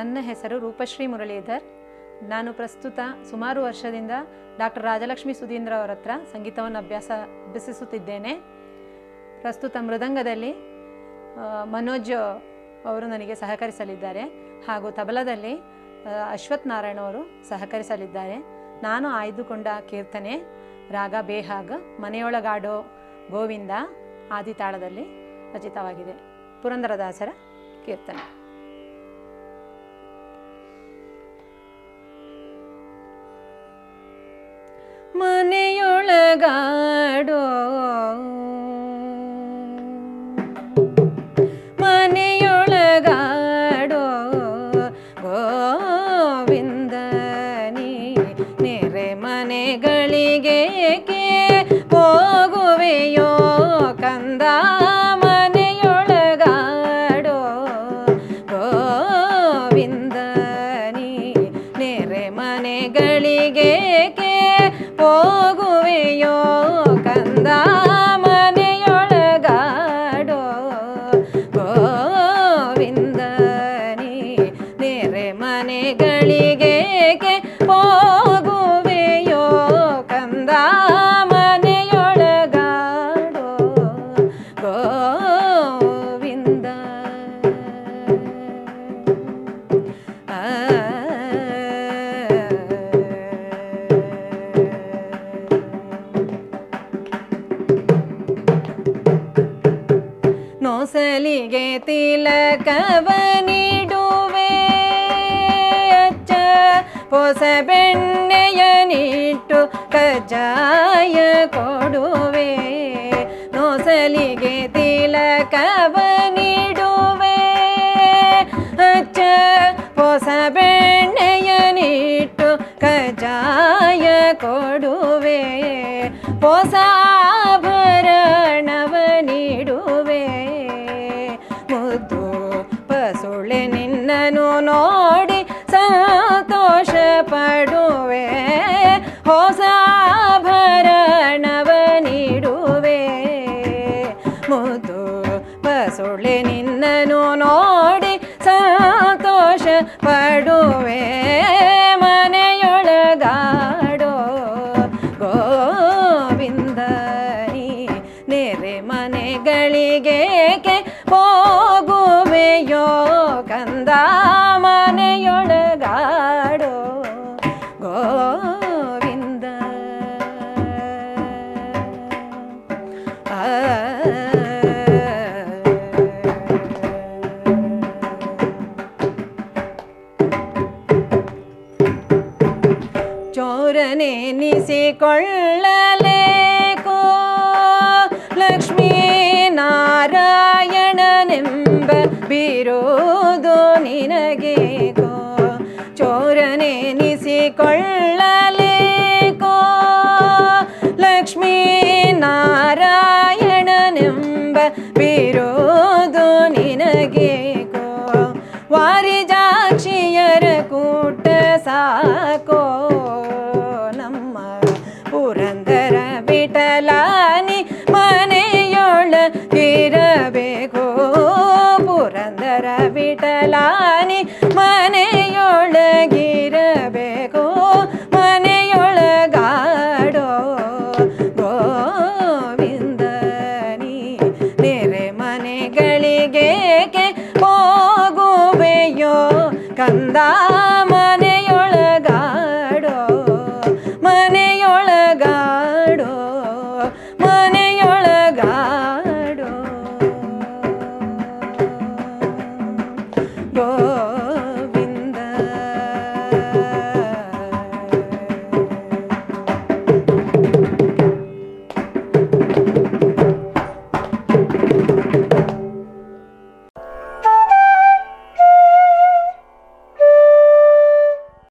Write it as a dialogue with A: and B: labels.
A: ನನ್ನ ಹೆಸರು ರೂಪಶ್ರೀ ಮುರಳೀಧರ್ ನಾನು ಪ್ರಸ್ತುತ ಸುಮಾರು ವರ್ಷದಿಂದ ಡಾಕ್ಟರ್ ರಾಜಲಕ್ಷ್ಮಿ ಸುಧೀಂದ್ರ ಅವರ ಹತ್ರ ಸಂಗೀತವನ್ನು ಅಭ್ಯಾಸ ಅಭ್ಯಸಿಸುತ್ತಿದ್ದೇನೆ ಪ್ರಸ್ತುತ ಮೃದಂಗದಲ್ಲಿ ಆ, ಮನೋಜ್ ಅವರು ನನಗೆ ಸಹಕರಿಸಲಿದ್ದಾರೆ ಹಾಗೂ ತಬಲದಲ್ಲಿ ಆ, ಅಶ್ವಥ್ ನಾರಾಯಣ ಅವರು ಸಹಕರಿಸಲಿದ್ದಾರೆ ನಾನು ಆಯ್ದುಕೊಂಡ ಕೀರ್ತನೆ ರಾಗ ಬೇಹಾಗ್ ಮನೆಯೊಳಗಾಡೋ ಗೋವಿಂದ ಆದಿತಾಳದಲ್ಲಿ ರಚಿತವಾಗಿದೆ ಪುರಂದರದಾಸರ ಕೀರ್ತನೆ ಮನೆಯೊಳಗಾಡೋ ಮನೆಯೊಳಗಾಡೋ ಗೋವಿಂದನಿ ನೆರೆ ಮನೆಗಳಿಗೇಕೆ ಹೋಗುವೆಯೋ ಕಂದ ಮನೆಯೊಳಗಾಡೋ ಗೋವಿಂದನಿ ನೆರೆ ಮನೆಗಳಿಗೇಕೆ ಹೋಗುವೆಯೋ ಕಂದ ಮನೆಯೊಳಗಾಡೋ ಗೋವಿಂದನಿ ನೆರೆ ಮನೆಗಳಿಗೇಕೆ ಹೋಗುವೆಯೋ ಕಂದ ಮನೆಯೊಳಗಾಡೋ ಗೋವಿಂದ ಆ ನೋಸಲಿಗೆ ತಿಲಕವ ನೀಡುವೆ ಅಚ್ಚ ಹೊಸ ಬೆಣ್ಣೆಯ ನಿಟ್ಟು ಕಜ್ಜಾಯ ಕೊಡುವೆ ನೋಸಲಿಗೆ ತಿಲಕವ ನೀಡುವೆ ಅಚ್ಚ ಹೊಸ ಬೆಣ್ಣೆಯ ನಿಟ್ಟು ಕಜ್ಜಾಯ ಕೊಡುವೆ ಹೊಸ ಆಭರಣವ ನೀಡುವೆ ಮುದ್ದು ಪಸುಳೆ ನಿನ್ನನು ನೋಡಿ ಸಂತೋಷ ಪಡುವೆ ಹೊಸ ಆಭರಣವ ನೀಡುವೆ ಮುದ್ದು ಪಸುಳೆ ನಿನ್ನನು ನೋಡಿ ಸಂತೋಷ ಪಡುವೆ ಮನೆಯೊಳಗಾಡೋ ಗೋವಿಂದನಿ ನೆರೆ ಮನೆಗಳಿಗೇಕೆ ಹೋಗುವೆಯೋ ಕಂದ ಮನೆಯೊಳಗಾಡೋ ಗೋವಿಂದ ಆ ಚೋರನೆನಿಸಿಕೊಳ್ಳಲೇಕೋ ಲಕ್ಷ್ಮೀ ನಾರಾಯಣನೆಂಬ ಬಿರುದು ನಿನಗೇಕೋ ಚೋರನೆನಿಸಿಕೊಳ್ಳಲೇಕೋ ಲಕ್ಷ್ಮೀ ನಾರಾಯಣನೆಂಬ ಬಿರುದು ನಿನಗೇಕೋ ವಾರಿಜಾಕ್ಷಿಯರ ಕೂಟ ಸಾಕೋ ನಮ್ಮ ಪುರಂದರ ವಿಠಲಾನಿ ಮನೆಯೊಳಗಿರಬೇಕು ಪುರಂದರ ವಿಠಲಾನಿ ಮನೆಯೊಳಗಿರಬೇಕು ಮನೆಯೊಳಗಾಡೋ ಗೋವಿಂದನಿ ನೆರೆ ಮನೆಗಳಿಗೇಕೆ ಹೋಗುವೆಯೋ ಕಂದ ಮನೆಯೊಳಗಾಡೋ ಮನೆಯೊಳಗಾಡೋ ಮನೆಯೊಳಗಾಡೋ ಗೋವಿಂದ